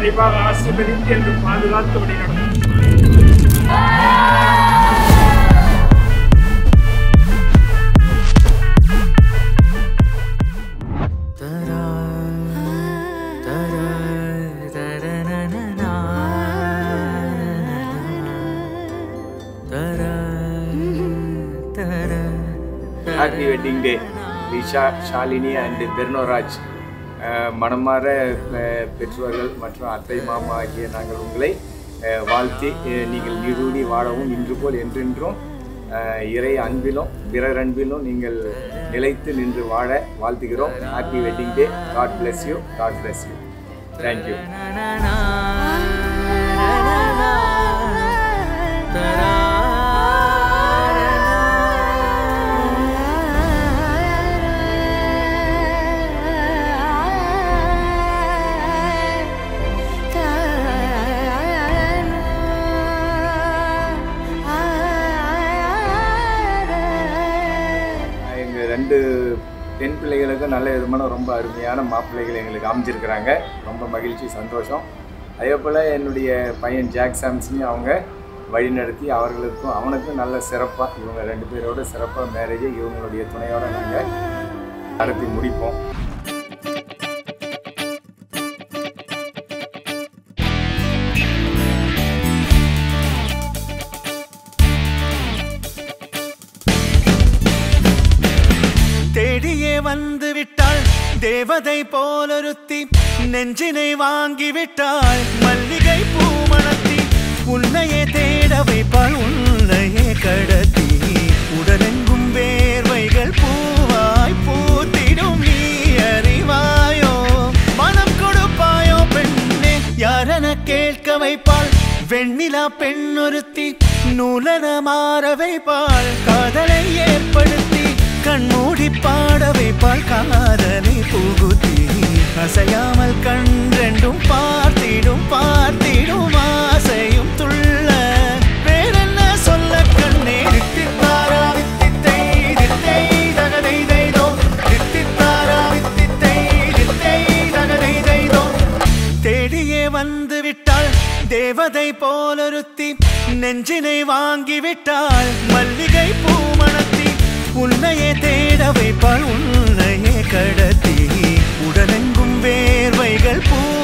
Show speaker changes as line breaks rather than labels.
நிறைவாக ஆசீர்வதித்து என்று பாதுகாத்து வழி நடத்தும்
happy wedding day Lisha Shalini and பெர்னோராஜ் அஹ், மனமார அஹ், பெற்றோர்கள் மற்றும் அத்தை மாமா ஆகிய நாங்கள் உங்களை அஹ், வாழ்த்தி அஹ், நீங்கள் நீடூடி வாழவும் இன்று போல் என்றென்றும் அஹ், இறை அன்பிலும் பிறர் அன்பிலும் நீங்கள் நிலைத்து நின்று வாழ வாழ்த்துகிறோம் happy wedding day God bless you God bless you thank you எங்கள் ரெண்டு பெண் பிள்ளைகளுக்கும் நல்ல விதமான ரொம்ப அருமையான மாப்பிள்ளைகள் எங்களுக்கு அமைஞ்சிருக்கிறாங்க ரொம்ப மகிழ்ச்சி சந்தோஷம் அதே போல் என்னுடைய பையன் ஜாக் சாம்சனையும் அவங்க வழிநடத்தி அவர்களுக்கும் அவனுக்கும் நல்ல சிறப்பாக இவங்க ரெண்டு பேரோட சிறப்பாக மேரேஜை இவங்களுடைய துணையோடு நாங்கள் நடத்தி முடிப்போம்
தேடியே வந்து விட்டாள் தேவதை போலொருத்தி நெஞ்சினை வாங்கி விட்டாள் மல்லிகை பூமணத்தி உன்னையே தேட வைப்பாள் உன்னையே கடத்தி உடலெங்கும் வேர்வைகள் பூவாய் பூத்திடும் நீ அறிவாயோ மனம் கொடுப்பாயோ பெண்ணே யாரென கேட்க வைப்பாள் வெண்ணிலா பெண்ணொருத்தி நூலன மாற வைப்பாள் காதலை ஏற்படுத்தி கண்மூடி பாட வைப்பாள் காதலை புகுத்தி அசையாமல் கண் ரெண்டும் பார்த்திடும் பார்த்திடும் ஆசையும் துள்ள வேறென்ன சொல்ல கண்ணே தித்தித்தாரா வித்தித்தை தித்தை தகதை தைதோ தித்தித்தாரா வித்தித்தை தித்தை தகதை தைதோ தேடியே வந்து விட்டாள் தேவதை போலொருத்தி நெஞ்சினை வாங்கி விட்டாள் மல்லிகை பூமணத்தி உன்னையே தேட வைப்பாள் உன்னையே கடத்தி உடலெங்கும் வேர்வைகள் பூ